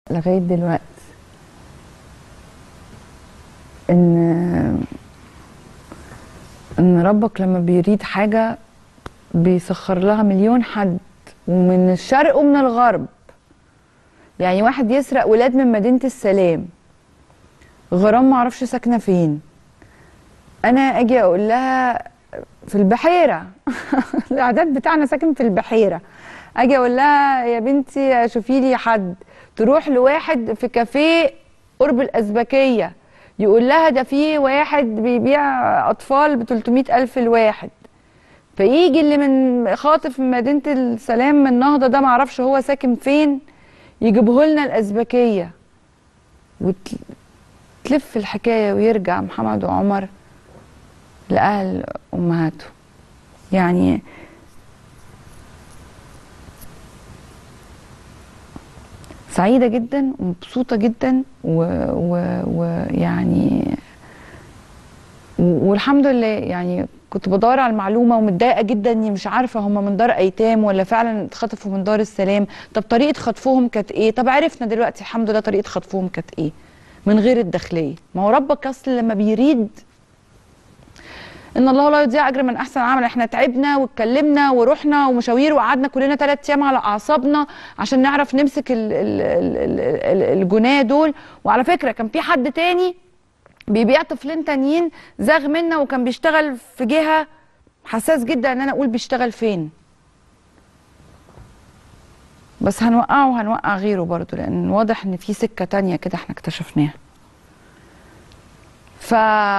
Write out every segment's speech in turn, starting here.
لغاية دلوقتي ان ان ربك لما بيريد حاجة بيسخر لها مليون حد ومن الشرق ومن الغرب يعني واحد يسرق ولاد من مدينة السلام غرام معرفش ساكنة فين انا اجي اقول لها في البحيرة الاعداد بتاعنا ساكن في البحيرة اجي اقول لها يا بنتي شوفي لي حد تروح لواحد في كافيه قرب الازبكية يقول لها ده في واحد بيبيع اطفال ب 300 الف الواحد فيجي اللي من خاطف من مدينة السلام من النهضة ده معرفش هو ساكن فين يجيبه لنا الازبكية وتلف الحكاية ويرجع محمد وعمر لأهل أمهاته يعني سعيدة جدا ومبسوطة جدا ويعني و... و... والحمد لله يعني كنت بدور على المعلومة ومتضايقة جدا اني مش عارفة هم من دار ايتام ولا فعلا اتخطفوا من دار السلام طب طريقة خطفهم كانت ايه طب عرفنا دلوقتي الحمد لله طريقة خطفهم كانت ايه من غير الداخلية ما هو ربك اصل لما بيريد ان الله لا يضيع اجر من احسن عمل احنا تعبنا واتكلمنا ورحنا ومشاوير وقعدنا كلنا ثلاث ايام على اعصابنا عشان نعرف نمسك ال ال ال ال الجناه دول وعلى فكره كان في حد تاني بيبيع طفلين تانيين زاغ منا وكان بيشتغل في جهه حساس جدا ان انا اقول بيشتغل فين بس هنوقعه وهنوقع غيره برضو لان واضح ان في سكه تانية كده احنا اكتشفناها ف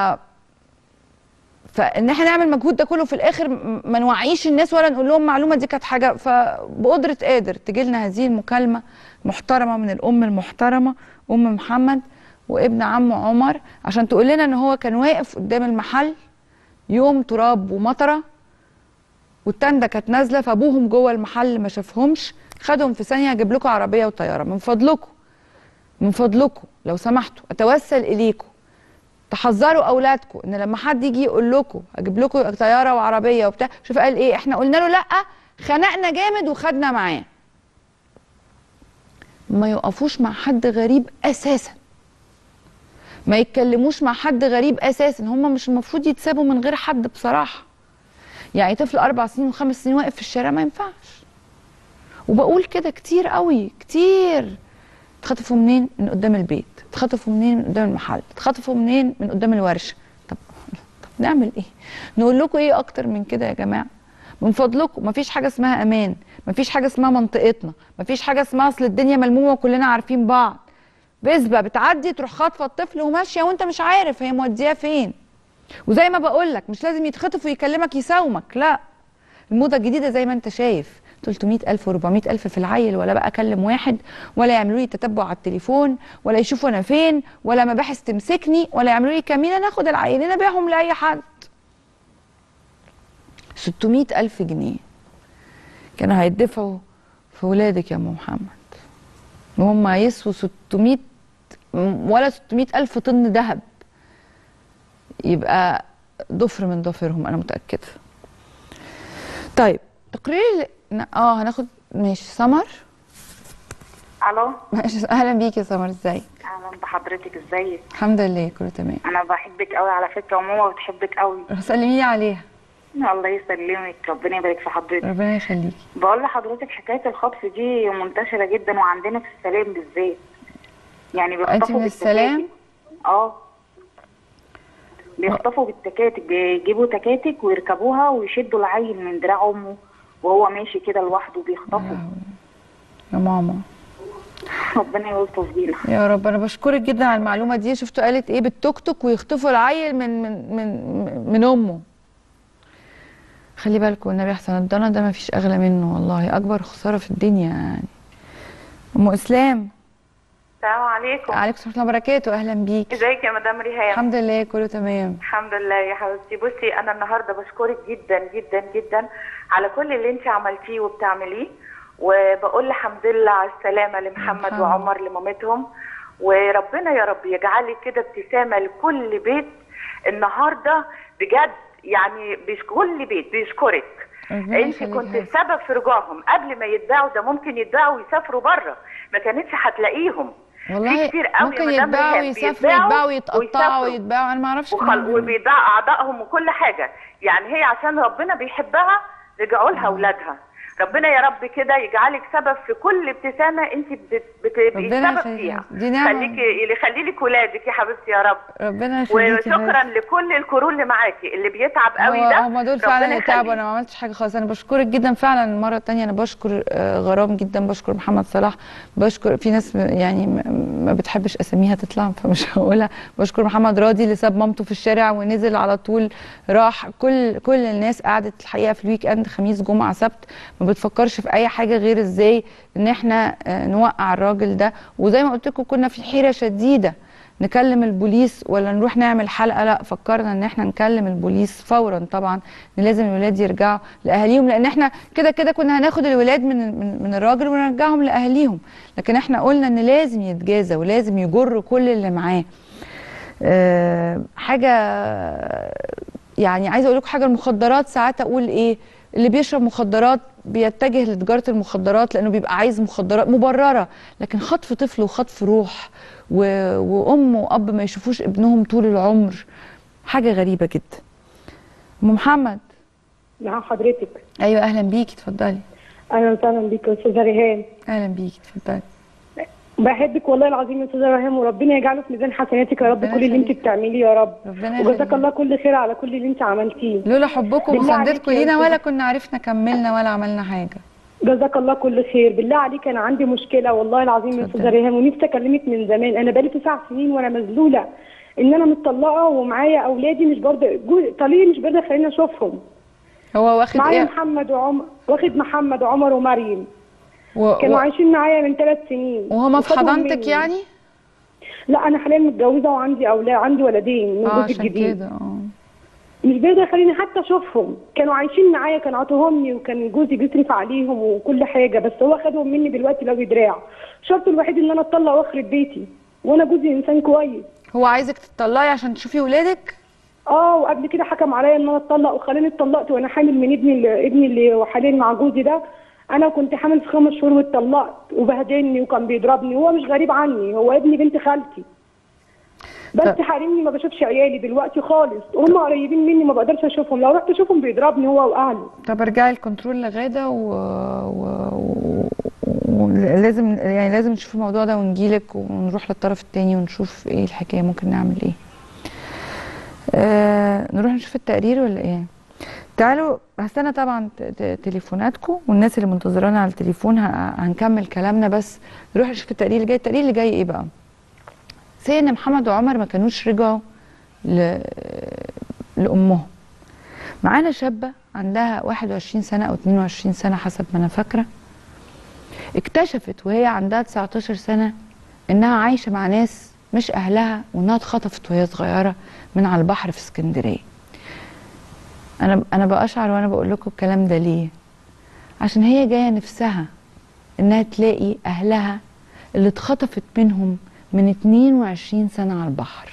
فان احنا نعمل مجهود ده كله في الاخر ما نوعيش الناس ولا نقول لهم معلومه دي كانت حاجه فبقدره قادر تجي لنا هذه المكالمه محترمه من الام المحترمه ام محمد وابن عمه عمر عشان تقول لنا ان هو كان واقف قدام المحل يوم تراب ومطره والتنده كانت نازله فابوهم جوه المحل ما شافهمش خدهم في ثانيه اجيب لكم عربيه وطياره من فضلكم من فضلكم لو سمحتوا اتوسل اليكم تحذروا اولادكم ان لما حد يجي يقول لكم اجيب لكم طياره وعربيه وبتاع شوف قال ايه احنا قلنا له لا خنقنا جامد وخدنا معاه ما يقفوش مع حد غريب اساسا ما يتكلموش مع حد غريب اساسا هم مش المفروض يتسابوا من غير حد بصراحه يعني طفل اربع سنين وخمس سنين واقف في الشارع ما ينفعش وبقول كده كتير قوي كتير اتخطفوا منين من قدام البيت اتخطفوا منين من قدام المحل اتخطفوا منين من قدام الورشه طب طب نعمل ايه نقول لكم ايه اكتر من كده يا جماعه من فضلكم مفيش حاجه اسمها امان مفيش حاجه اسمها منطقتنا مفيش حاجه اسمها اصل الدنيا ملمومه وكلنا عارفين بعض بسبه بتعدي تروح خاطفه الطفل وماشيه وانت مش عارف هي موديه فين وزي ما بقول لك مش لازم يتخطف ويكلمك يساومك لا الموضه الجديده زي ما انت شايف 300000 و400000 في العيل ولا بقى اكلم واحد ولا يعملوا لي تتبع على التليفون ولا يشوفوا انا فين ولا مباحث تمسكني ولا يعملوا لي كمينه ناخد العيلين ابيعهم لاي حد 600000 جنيه كانوا هيدفعوا في ولادك يا ام محمد وهم يسووا 600 ولا 600000 طن ذهب يبقى ضفر من ضفرهم انا متاكده طيب تقرير اه هناخد ماشي سمر الو ماشي اهلا بيكي يا سمر ازيك اهلا بحضرتك ازيك الحمد لله كله تمام انا بحبك قوي على فكره وماما بتحبك قوي سلمي لي عليها الله يسلمك ربنا يبارك في حضرتك ربنا يخليكي بقول لحضرتك حكايه الخطف دي منتشره جدا وعندنا في السلام بالذات يعني انت بيخطفوا من السلام اه بيخطفوا بالتكاتك بيجيبوا تكاتك ويركبوها ويشدوا العيل من دراع امه وهو ماشي كده لوحده بيخطفوا يا ماما ربنا يلطف بينا يا رب انا بشكرك جدا على المعلومه دي شفتوا قالت ايه بالتوك توك ويخطفوا العيل من من من من امه خلي بالكم النبي احسن الضنا ده ما فيش اغلى منه والله اكبر خساره في الدنيا يعني ام اسلام السلام عليكم عليكم ورحمه الله وبركاته اهلا بيك ازيك يا مدام ريهام الحمد لله كله تمام الحمد لله يا حبيبتي بصي انا النهارده بشكرك جدا جدا جدا على كل اللي انت عملتيه وبتعمليه وبقول الحمد لله على السلامه لمحمد الحمد. وعمر لمامتهم وربنا يا رب يجعلي كده ابتسامه لكل بيت النهارده بجد يعني بيش- كل بيت بيشكرك ربنا انت يخليك كنت يا السبب في رجوعهم قبل ما يتباعوا ده ممكن يتباعوا ويسافروا بره ما كانتش هتلاقيهم والله في كتير قوي ممكن يا مدام يتباعوا ريهام ويسافروا بيتباعوا يتباعوا يتقطعوا ويسافروا. يتباعوا انا ما اعرفش وخل... الكلام ده. وبيضاع اعضائهم وكل حاجه يعني هي عشان ربنا بيحبها رجعوا لها اولادها ربنا يا رب كده يجعلك سبب في كل ابتسامه انت بت... بتبقي ربنا سبب يخليك. فيها دي نعمة. خليكي يخلي لك ولادك يا حبيبتي يا رب ربنا يخليك يا وشكرا حبيبتي. لكل الكرو اللي معاكي اللي بيتعب قوي هو- ده هما دول ربنا فعلا تعبوا يخليه. انا ما عملتش حاجه خالص انا بشكرك جدا فعلا المره الثانيه انا بشكر آه، غرام جدا بشكر محمد صلاح بشكر في ناس م- يعني م- ما بتحبش اساميها تطلع فمش هقولها بشكر محمد راضي اللي ساب مامته في الشارع ونزل على طول راح كل كل الناس قعدت الحقيقه في الويك اند خميس جمعه سبت ما بتفكرش في اي حاجه غير ازاي ان احنا آه، نوقع الراجل ده وزي ما قلت لكم كنا في حيره شديده نكلم البوليس ولا نروح نعمل حلقه لا فكرنا ان احنا نكلم البوليس فورا طبعا ان لازم الولاد يرجعوا لاهاليهم لان احنا كده كده كنا هناخد الولاد من من, من الراجل ونرجعهم لاهاليهم لكن احنا قلنا ان لازم يتجازى ولازم يجر كل اللي معاه أه حاجه يعني عايزه اقول لكم حاجه المخدرات ساعات اقول ايه اللي بيشرب مخدرات بيتجه لتجاره المخدرات لانه بيبقى عايز مخدرات مبرره لكن خطف طفل وخطف روح و... وام واب ما يشوفوش ابنهم طول العمر حاجه غريبه جدا ام محمد مع حضرتك ايوه اهلا بيكي اتفضلي اهلا وسهلا بيك يا استاذه ريهام اهلا بيكي اتفضلي بحبك والله العظيم يا استاذه ريهام وربنا يجعله في ميزان حسناتك يا رب ربنا كل اللي انت يخليك. بتعمليه يا رب ربنا وجزاك يخليك. الله كل خير على كل اللي انت عملتيه لولا حبكم بالله عليك ومساندتكم يا لينا أستاذة. ولا كنا عرفنا كملنا ولا عملنا حاجه جزاك الله كل خير بالله عليك انا عندي مشكله والله العظيم يا اتفضل. استاذه ريهام ونفسي اكلمك من زمان انا بقالي تسع سنين وانا مذلوله ان انا متطلقه ومعايا اولادي مش برضه جو- طليقي مش برضه خليني اشوفهم هو واخد معايا ايه محمد وعمر واخد محمد وعمر ومريم و... كانوا و... عايشين معايا من ثلاث سنين وهما في وخدهم حضانتك مني. يعني لا انا حاليا متجوزه وعندي اولاد عندي ولدين من اه جوزي عشان الجديد كده اه مش بيقدر يخليني حتى اشوفهم كانوا عايشين معايا كانوا عطوهمني وكان جوزي بيصرف عليهم وكل حاجه بس هو خدهم مني دلوقتي لو دراع شرط الوحيد ان انا اتطلق واخرب بيتي وانا جوزي انسان كويس هو عايزك تطلقي عشان تشوفي ولادك اه وقبل كده حكم عليا ان انا اتطلق وخلاني اتطلقت وانا حامل من ابني اللي ابني اللي حاليا مع جوزي ده انا كنت حامل في خمس شهور واتطلقت وبهدلني وكان بيضربني وهو مش غريب عني هو ابن بنت خالتي بس طب- حارمني ما بشوفش عيالي دلوقتي خالص وهم قريبين مني ما بقدرش اشوفهم لو رحت اشوفهم بيضربني هو واهله طب ارجعي الكنترول لغاده و... و... و... ولازم يعني لازم نشوف الموضوع ده ونجيلك ونروح للطرف التاني ونشوف ايه الحكايه ممكن نعمل ايه آه نروح نشوف التقرير ولا ايه تعالوا هستنى طبعا ت- ت- تليفوناتكم والناس اللي منتظرانا على التليفون ه- هنكمل كلامنا بس نروح نشوف التقرير اللي جاي التقرير اللي جاي ايه بقى سي ان محمد وعمر ما كانوش رجعوا ل... لامهم معانا شابة عندها 21 سنة أو 22 سنة حسب ما أنا فاكرة اكتشفت وهي عندها 19 سنة إنها عايشة مع ناس مش أهلها وإنها اتخطفت وهي صغيرة من على البحر في اسكندرية أنا أنا بأشعر وأنا بقول لكم الكلام ده ليه؟ عشان هي جاية نفسها إنها تلاقي أهلها اللي اتخطفت منهم من 22 سنة على البحر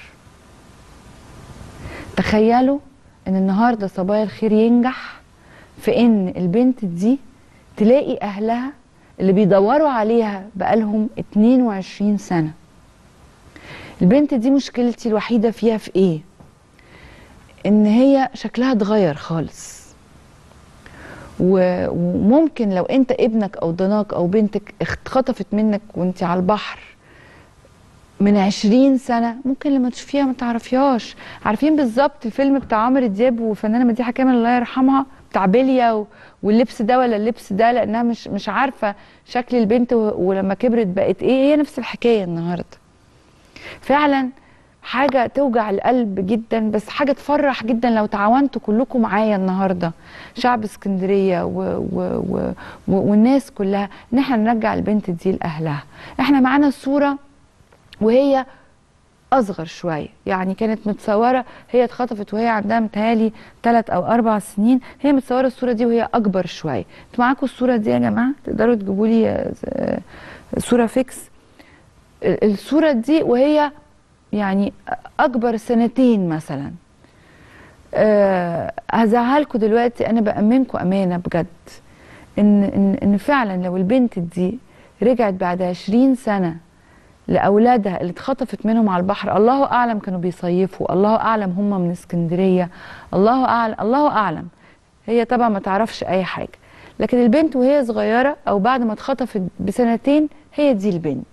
تخيلوا ان النهارده صبايا الخير ينجح في ان البنت دي تلاقي اهلها اللي بيدوروا عليها بقالهم 22 سنه البنت دي مشكلتي الوحيده فيها في ايه ان هي شكلها اتغير خالص و- وممكن لو انت ابنك او ضناك او بنتك اتخطفت منك وانت على البحر من عشرين سنة ممكن لما تشوفيها ما تعرفيهاش عارفين بالظبط الفيلم بتاع عمرو دياب وفنانة مديحة كامل الله يرحمها بتاع بيليا و- واللبس ده ولا اللبس ده لأنها مش مش عارفة شكل البنت و- ولما كبرت بقت إيه هي نفس الحكاية النهاردة فعلا حاجة توجع القلب جدا بس حاجة تفرح جدا لو تعاونتوا كلكم معايا النهاردة شعب اسكندرية و و و و والناس كلها ان احنا نرجع البنت دي لأهلها احنا معانا صورة وهي اصغر شويه يعني كانت متصوره هي اتخطفت وهي عندها متهيألي ثلاث او اربع سنين هي متصوره الصوره دي وهي اكبر شويه انتوا معاكم الصوره دي يا جماعه تقدروا تجيبوا لي آه، آه، صوره فيكس ال- الصوره دي وهي يعني اكبر سنتين مثلا آه هزعلكم دلوقتي انا بامنكم امانه بجد ان ان ان فعلا لو البنت دي رجعت بعد 20 سنه لاولادها اللي اتخطفت منهم على البحر الله اعلم كانوا بيصيفوا الله اعلم هم من اسكندريه الله اعلم الله اعلم هي طبعا ما تعرفش اي حاجه لكن البنت وهي صغيره او بعد ما اتخطفت بسنتين هي دي البنت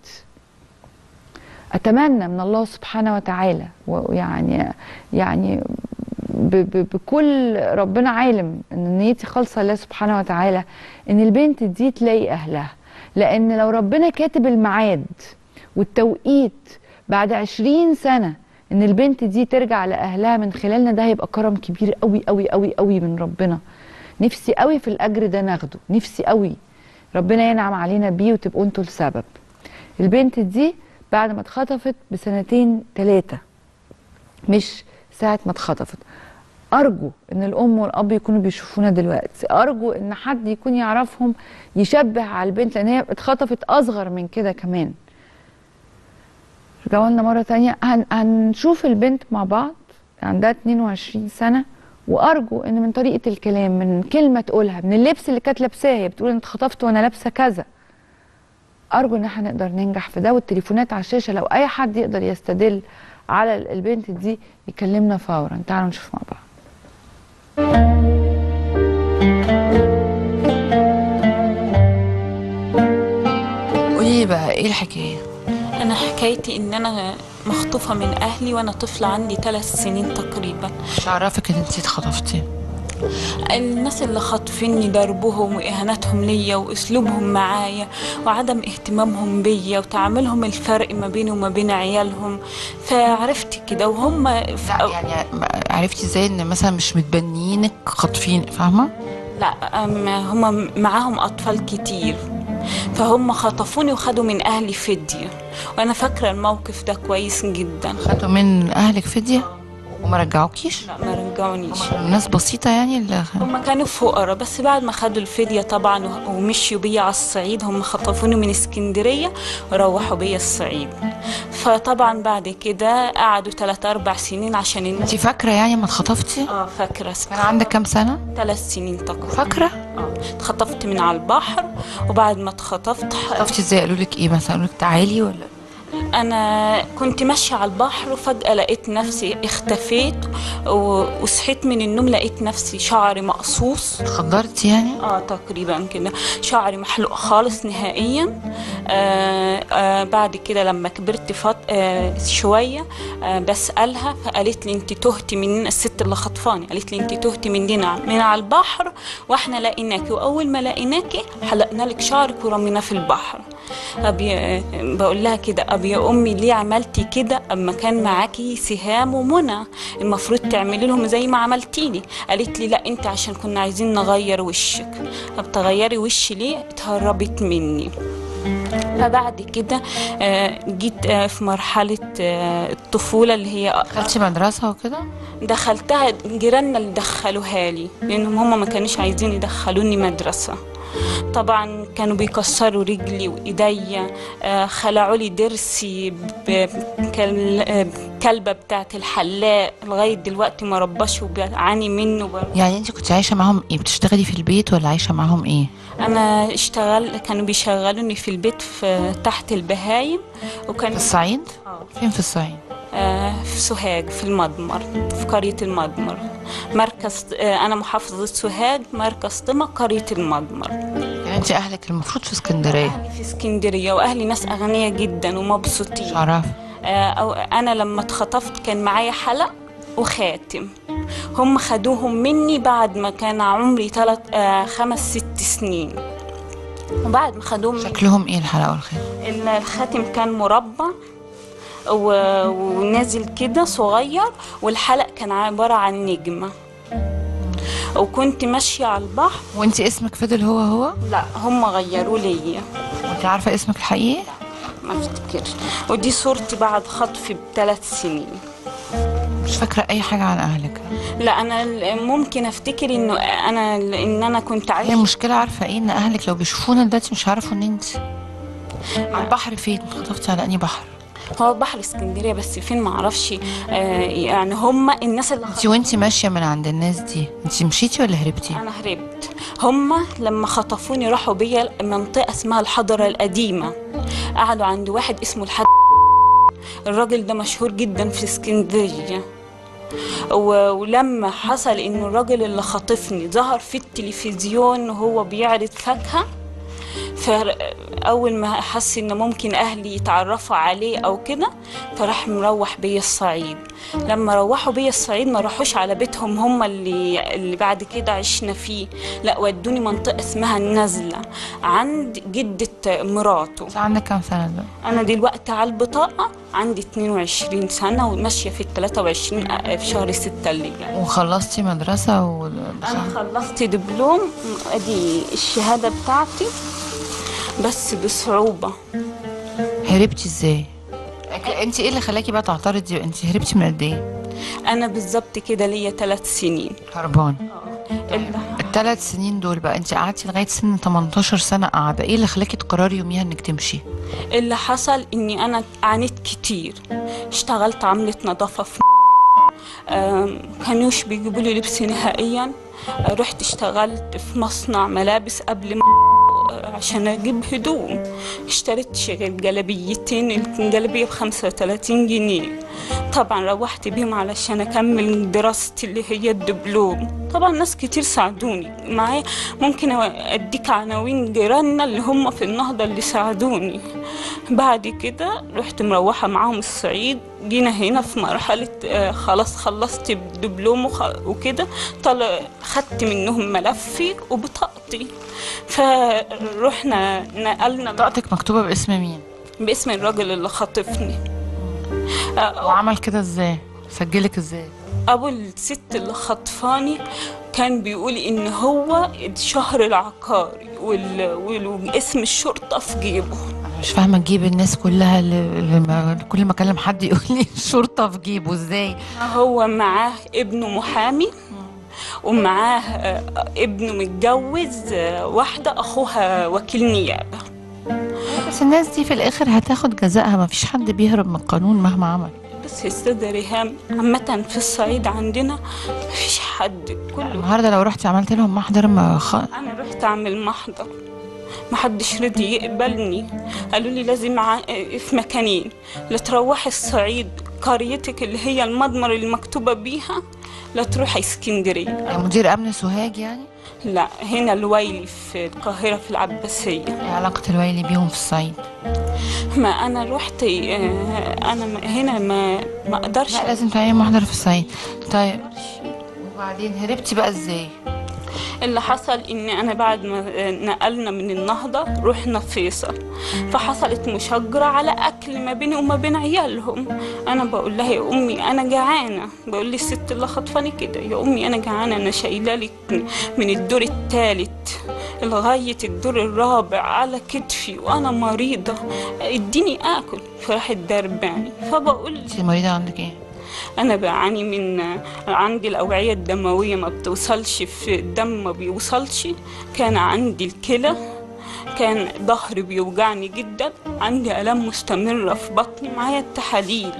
اتمنى من الله سبحانه وتعالى ويعني يعني ب ب بكل ربنا عالم ان نيتي خالصه لله سبحانه وتعالى ان البنت دي تلاقي اهلها لان لو ربنا كاتب الميعاد والتوقيت بعد عشرين سنه ان البنت دي ترجع لاهلها من خلالنا ده هيبقى كرم كبير قوي قوي قوي قوي من ربنا نفسي قوي في الاجر ده ناخده نفسي قوي ربنا ينعم علينا بيه وتبقوا انتوا السبب البنت دي بعد ما اتخطفت بسنتين ثلاثه مش ساعه ما اتخطفت ارجو ان الام والاب يكونوا بيشوفونا دلوقتي ارجو ان حد يكون يعرفهم يشبه على البنت لان هي اتخطفت اصغر من كده كمان رجعوا لنا مره تانية هن هنشوف البنت مع بعض عندها 22 سنه وارجو ان من طريقه الكلام من كلمه تقولها من اللبس اللي كانت لابساه هي بتقول انا اتخطفت وانا لابسه كذا ارجو ان احنا نقدر ننجح في ده والتليفونات على الشاشه لو اي حد يقدر يستدل على البنت دي يكلمنا فورا تعالوا نشوف مع بعض قولي لي بقى ايه الحكايه انا حكايتي ان انا مخطوفه من اهلي وانا طفله عندي ثلاث سنين تقريبا مش عرفك ان انت اتخطفتي الناس اللي خاطفيني ضربهم واهاناتهم ليا واسلوبهم معايا وعدم اهتمامهم بيا وتعاملهم الفرق ما بيني وما بين عيالهم فعرفت كده وهم لا يعني عرفتي ازاي ان مثلا مش متبنيينك خاطفين فاهمه لا أم- هم معاهم اطفال كتير فهم خطفوني وخدوا من اهلي فديه وانا فاكره الموقف ده كويس جدا خدوا من اهلك فديه وما رجعوكيش لا ما رجعونيش ناس بسيطه يعني اللي هم كانوا فقراء بس بعد ما خدوا الفدية طبعا و- ومشيوا بيا على الصعيد هم خطفوني من اسكندرية وروحوا بيا الصعيد فطبعا بعد كده قعدوا ثلاث أربع سنين عشان انت الناس فاكره يعني ما اتخطفتي اه فاكرة كان عندك كام سنه ثلاث سنين تقريبا فاكره اه اتخطفت من على البحر وبعد ما اتخطفت ح- اتخطفتي ازاي قالوا لك ايه مثلا قالوا لك تعالي ولا انا كنت ماشيه على البحر وفجاه لقيت نفسي اختفيت و- وصحيت من النوم لقيت نفسي شعري مقصوص اتخدرتي يعني اه تقريبا كده شعري محلوق خالص نهائيا آه آه بعد كده لما كبرت فط... آه شويه آه بسالها فقالت لي انت تهتي مننا الست اللي خطفاني قالت لي انت تهتي مننا من على البحر واحنا لقيناكي واول ما لقيناكي حلقنا لك شعرك ورميناه في البحر أبي آه، بقول لها كده أبي يا أمي ليه عملتي كده أما كان معاكي سهام ومنى المفروض تعملي لهم زي ما عملتيلي قالت لي لا أنت عشان كنا عايزين نغير وشك طب تغيري وشي ليه اتهربت مني فبعد كده آه، جيت آه، في مرحلة آه، الطفولة اللي هي دخلتي مدرسه وكده دخلتها جيراننا اللي دخلوها لي لانهم هم ما كانوش عايزين يدخلوني مدرسه طبعا كانوا بيكسروا رجلي وايديا آه، خلعوا لي ضرسي بكلبه بتاعت الحلاق لغايه دلوقتي ما رباش وبعاني منه بر- يعني انت كنت عايشه معاهم ايه بتشتغلي في البيت ولا عايشه معاهم ايه انا اشتغل كانوا بيشغلوني في البيت في تحت البهايم وكان في الصعيد آه. فين في الصعيد آه، في سوهاج في المضمر في قرية المضمر مركز آه، أنا محافظة سوهاج مركز طمة قرية المضمر يعني انت اهلك المفروض في اسكندريه أهلي في اسكندرية وأهلي ناس أغنياء جدا مش ومبسوطين عارفه آه، أو أنا لما اتخطفت كان معايا حلق وخاتم هم خدوهم مني بعد ما كان عمري ثلاث آه خمس ست سنين وبعد ما خدوهم مني شكلهم ايه الحلقه والخير ال- الخاتم كان مربع و- ونازل كده صغير والحلق كان عبارة عن نجمة وكنت ماشية على البحر وانت اسمك فضل هو هو لا هم غيروا ليا وانت عارفه اسمك الحقيقي ما افتكرش ودي صورتي بعد خطفي بثلاث سنين مش فاكره اي حاجه عن اهلك لا انا ال- ممكن افتكر انه انا ان انا كنت هي عايشه المشكله عارفه ايه ان اهلك لو بيشوفونا دلوقتي مش هيعرفوا ان انت على البحر فين اتخطفتي على انهي بحر هو بحر اسكندريه بس فين معرفش آه يعني هم الناس اللي انت وانت ماشيه من عند الناس دي انت مشيتي ولا هربتي انا هربت هم لما خطفوني راحوا بيا منطقه اسمها الحضره القديمه قعدوا عند واحد اسمه الحد الراجل ده مشهور جدا في اسكندريه و- ولما حصل ان الراجل اللي خاطفني ظهر في التلفزيون وهو بيعرض فاكهه فأول ما حس إن ممكن أهلي يتعرفوا عليه أو كده فراح مروح بيا الصعيد لما روحوا بيا الصعيد ما راحوش على بيتهم هم اللي اللي بعد كده عشنا فيه لا ودوني منطقة اسمها النزلة عند جدة مراته انت عندك كام سنه دلوقتي أنا دلوقتي على البطاقة عندي 22 سنة وماشية في ال 23 في شهر 6 اللي جاي وخلصتي مدرسه و... انا خلصت دبلوم ادي الشهاده بتاعتي بس بصعوبه هربتي ازاي انت ايه اللي خلاكي بقى تعترضي انت هربتي من قد ايه انا بالظبط كده ليا ثلاث سنين هربان اللي الثلاث سنين دول بقى انت قعدتي لغايه سن 18 سنه قاعده ايه اللي خلاكي تقرري يوميها انك تمشي اللي حصل اني انا عانيت كتير اشتغلت عامله نظافه في آم، كانوش بيجيبوا لي لبس نهائيا آه، رحت اشتغلت في مصنع ملابس قبل ما عشان اجيب هدوم اشتريت شغل جلبيتين الجلبيه ب 35 جنيه طبعا روحت بيهم علشان اكمل دراستي اللي هي الدبلوم طبعا ناس كتير ساعدوني معايا ممكن اديك عناوين جيراننا اللي هم في النهضه اللي ساعدوني بعد كده رحت مروحه معاهم الصعيد جينا هنا في مرحله آه، خلاص خلصت الدبلوم وخ- وكده طلع خدت منهم ملفي وبطاقتي فرحنا نقلنا بطاقتك مكتوبه باسم مين باسم الراجل اللي خاطفني آه، وعمل كده ازاي سجلك ازاي ابو الست اللي خطفاني كان بيقول ان هو الشهر العقاري وال... وال... واسم الشرطه في جيبه انا مش فاهمه تجيب الناس كلها اللي اللي ما كل ما اكلم حد يقول لي الشرطه في جيبه ازاي هو معاه ابنه محامي ومعاه آه، ابنه متجوز آه، واحده اخوها وكيل نيابه بس الناس دي في الاخر هتاخد جزائها ما فيش حد بيهرب من القانون مهما عمل بس يا استاذه ريهام عامه في الصعيد عندنا مفيش حد كله النهارده لو رحتي عملت لهم محضر ما خ... انا رحت اعمل محضر محدش رضي يقبلني قالوا لي لازم ع- في مكانين لا تروحي الصعيد قريتك اللي هي المضمر اللي مكتوبة بيها لا تروحي اسكندرية يا مدير امن سوهاج يعني لا هنا الويلي في القاهرة في العباسية ايه علاقه الويلي بيهم في الصعيد ما انا رحت آه، انا م- هنا ما ما اقدرش لا لازم تعملي محضر في الصعيد طيب وبعدين هربتي بقى ازاي اللي حصل ان انا بعد ما نقلنا من النهضه رحنا فيصل فحصلت مشاجره على اكل ما بيني وما بين عيالهم انا بقول لها يا امي انا جعانه بقول لي الست اللي خطفاني كده يا امي انا جعانه انا شايله لك من الدور الثالث لغايه الدور الرابع على كتفي وانا مريضه اديني اكل فراحت درباني فبقول انت مريضه عندك ايه انا بعاني من عندي الاوعيه الدمويه ما بتوصلش في الدم ما بيوصلش كان عندي الكلى كان ظهري بيوجعني جدا عندي الام مستمره في بطني معايا التحاليل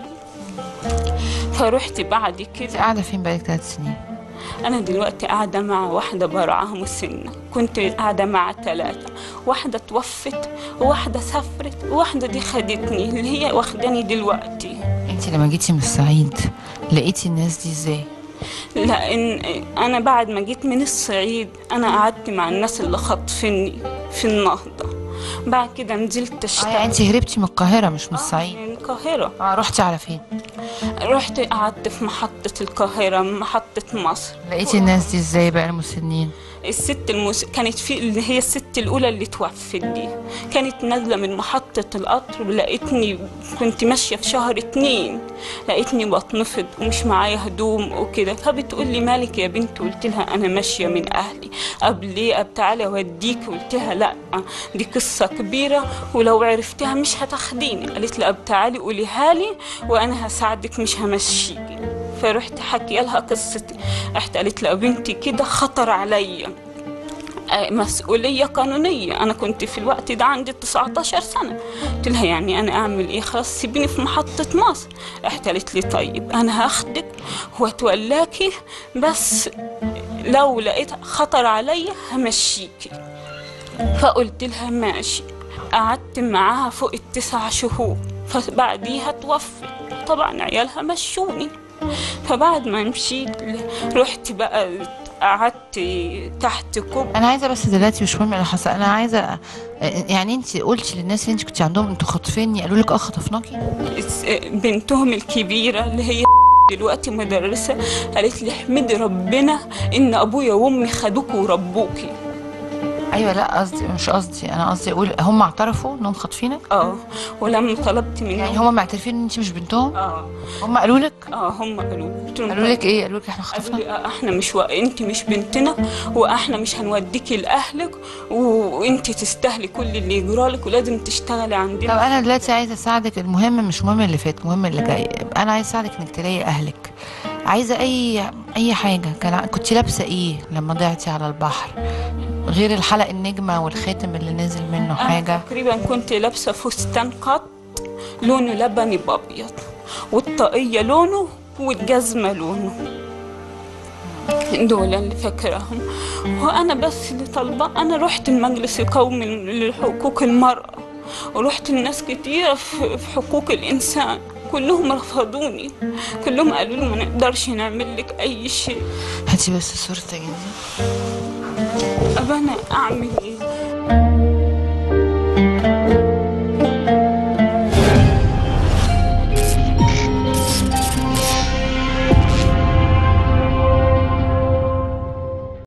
فرحت بعد انت كده قاعده فين بقالك ثلاث سنين انا دلوقتي قاعده مع واحده برعاها مسنه كنت قاعده مع ثلاثه واحده توفت وواحده سافرت وواحده دي خدتني اللي هي واخداني دلوقتي انت لما جيتي من الصعيد لقيتي الناس دي ازاي لان انا بعد ما جيت من الصعيد انا قعدت مع الناس اللي خاطفيني في النهضه بعد كده نزلت اه يعني اشتغل انت هربتي من القاهره مش من الصعيد من القاهره اه رحتي على فين رحت قعدت في محطه القاهره محطه مصر لقيتي الناس دي ازاي بقى المسنين الست المس... كانت في اللي هي الست الاولى اللي توفت دي كانت نازله من محطه القطر ولقيتني كنت ماشيه في شهر اتنين لقيتني بتنفض ومش معايا هدوم وكده فبتقول لي مالك يا بنت قلت لها انا ماشيه من اهلي قبل ليه قبل تعالي اوديك قلت لها لا دي قصه كبيره ولو عرفتها مش هتاخديني قالت لي قبل تعالي قوليها لي وانا هساعدك مش همشيكي فرحت حكي لها قصتي رحت قالت لها بنتي كده خطر عليا آه، مسؤولية قانونية أنا كنت في الوقت ده عندي 19 سنة قلت لها يعني أنا أعمل إيه خلاص سيبيني في محطة مصر راحت قالت لي طيب أنا هاخدك وأتولاكي بس لو لقيت خطر عليا همشيكي فقلت لها ماشي قعدت معاها فوق التسع شهور فبعديها توفت طبعا عيالها مشوني فبعد ما مشيت رحت بقى قعدت تحت كوب انا عايزه بس دلوقتي مش مهم اللي حصل انا عايزه يعني انت قلتي للناس اللي انت كنت عندهم انتوا خاطفيني قالوا لك اه خطفناكي بنتهم الكبيرة اللي هي دلوقتي مدرسة قالت لي احمدي ربنا ان ابويا وامي خدوك وربوكي ايوه لا قصدي مش قصدي انا قصدي اقول هم اعترفوا انهم خاطفينك اه ولما طلبت منهم يعني هم معترفين ان انت مش بنتهم اه هم قالوا لك اه هم قالوا لي. قلت لهم قالوا لك ايه قالوا لك احنا قالوا خطفنا لي آه، احنا مش و... انت مش بنتنا واحنا مش هنوديكي لاهلك وانت تستاهلي كل اللي يجرالك ولازم تشتغلي طب عندنا انا دلوقتي عايزه اساعدك المهم مش مهم اللي فات المهم اللي جاي انا عايزه اساعدك انك تلاقي اهلك عايزه اي اي حاجه كان ع- كنت لابسه ايه لما ضعتي على البحر غير الحلق النجمه والخاتم اللي نزل منه أنا حاجه تقريبا كنت لابسه فستان قط لونه لبني بابيض والطاقيه لونه والجزمه لونه دول اللي فاكراهم وانا بس اللي طالبه انا رحت المجلس القومي لحقوق المراه ورحت لناس كتير في في حقوق الانسان كلهم رفضوني كلهم قالوا لي ما نقدرش نعمل لك اي شيء هاتي بس صورتك دي طب انا اعمل